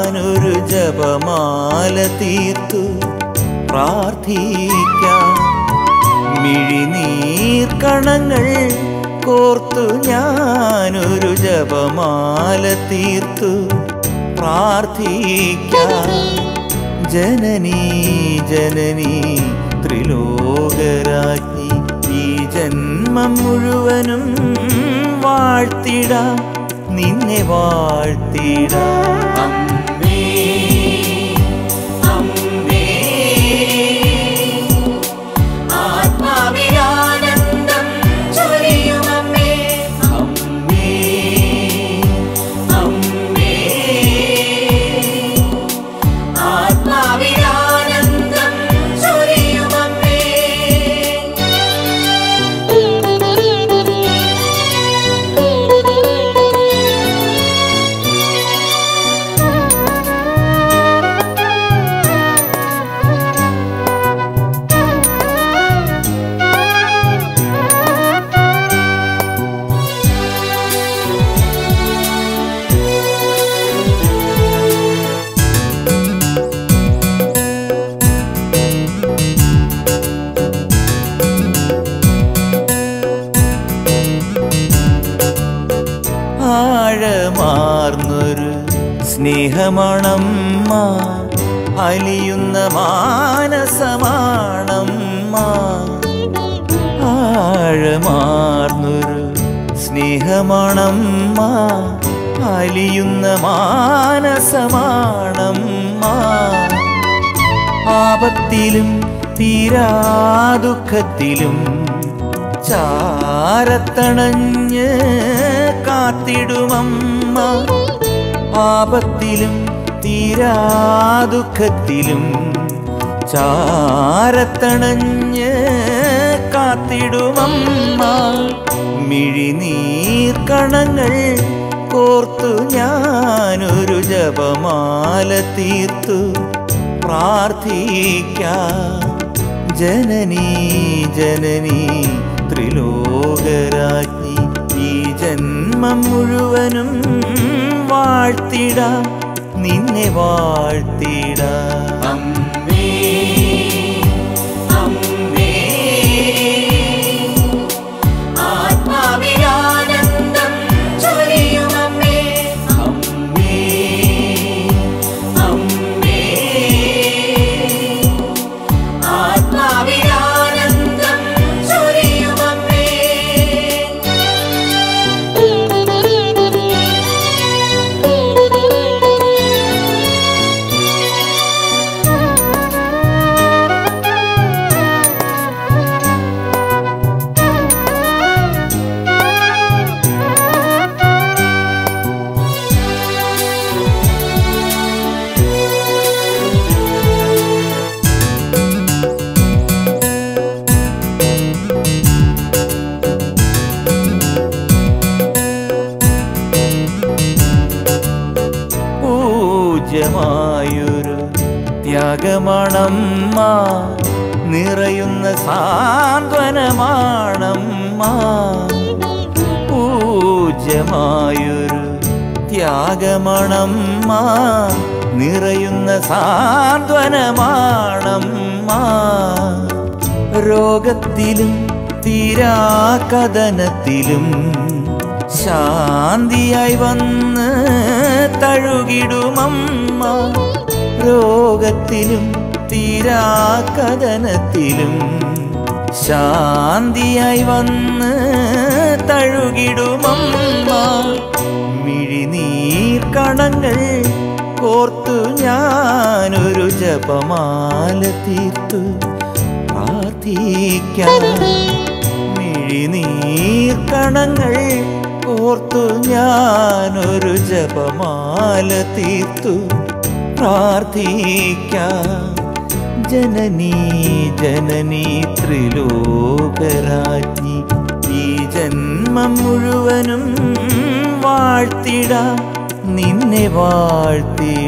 ഞാനൊരു ജപമാല തീർത്തു പ്രാർത്ഥിക്കാം മിഴിനീർ കണങ്ങൾ കോർത്തു ഞാനൊരു ജപമാല തീർത്തു പ്രാർത്ഥിക്കാം ജനനീ ജനനീ ത്രിലോകരാജ്ഞി ഈ ജന്മം മുഴുവനും വാഴ്ത്തിടാം നിന്നെ വാഴ്ത്തിടാം അമ്മേ അമ്മേ ആത്മാവിലാനന്ദം ചൊരിയുമമ്മേ അമ്മേ അമ്മേ ആത്മാവിലാനന്ദം ചൊരിയുമമ്മേ ആഴമാർന്നൊരു സ്നേഹമണമ്മ അലിയുന്ന മാനസമാണമ്മ ആഴമാർന്നൊരു സ്നേഹമണമ്മ അലിയുന്ന മാനസമാണമ്മ ആപത്തിലും തീരാ ദുഃഖത്തിലും ചാരത്തണഞ്ഞ് കാത്തിടുമമ്മ ആപത്തിലും തീരാ ദുഃഖത്തിലും ചാരത്തണഞ്ഞ് കാത്തിടുമമ്മ മിഴിനീർ കണങ്ങൾ കോർത്തു ഞാനൊരു ജപമാല തീർത്തു പ്രാർത്ഥിക്കാം ജനനീ ജനനീ ത്രിലോകരാജ്ഞി ഈ ജന്മം മുഴുവനും വാഴ്ത്തിടാം നിന്നെ വാഴ്ത്തിടാം അമ്മേ അമ്മേ ആത്മാവിലാനന്ദം ചൊരിയുമമ്മേ അമ്മേ അമ്മേ ആത്മാവിലാനന്ദം ചൊരിയുമമ്മേ പൂജ്യമായൊരു ത്യാഗമണമ്മ നിറയുന്ന സാന്ത്വനമാണമ്മ പൂജ്യമായൊരു ത്യാഗമണമ്മ നിറയുന്ന സാന്ത്വനമാണമ്മ രോഗത്തിലും തീരാ കഥനത്തിലും ശാന്തിയായി വന്ന് തഴുകിടുമമ്മ രോഗത്തിലും തീരാ കഥനത്തിലും ശാന്തിയായി വന്ന് തഴുകിടുമമ്മ മിഴിനീർ കണങ്ങൾ കോർത്തു ഞാനൊരു ജപമാല തീർത്തു പ്രാർത്ഥിക്കാം മിഴിനീർ കണങ്ങൾ കോർത്തു ഞാനൊരു ജപമാല തീർത്തു പ്രാർത്ഥിക്കാം ജനനീ ജനനീ ത്രിലോകരാജ്ഞി ഈ ജന്മം മുഴുവനും വാഴ്ത്തിടാം നിന്നെ വാഴ്ത്തിടാം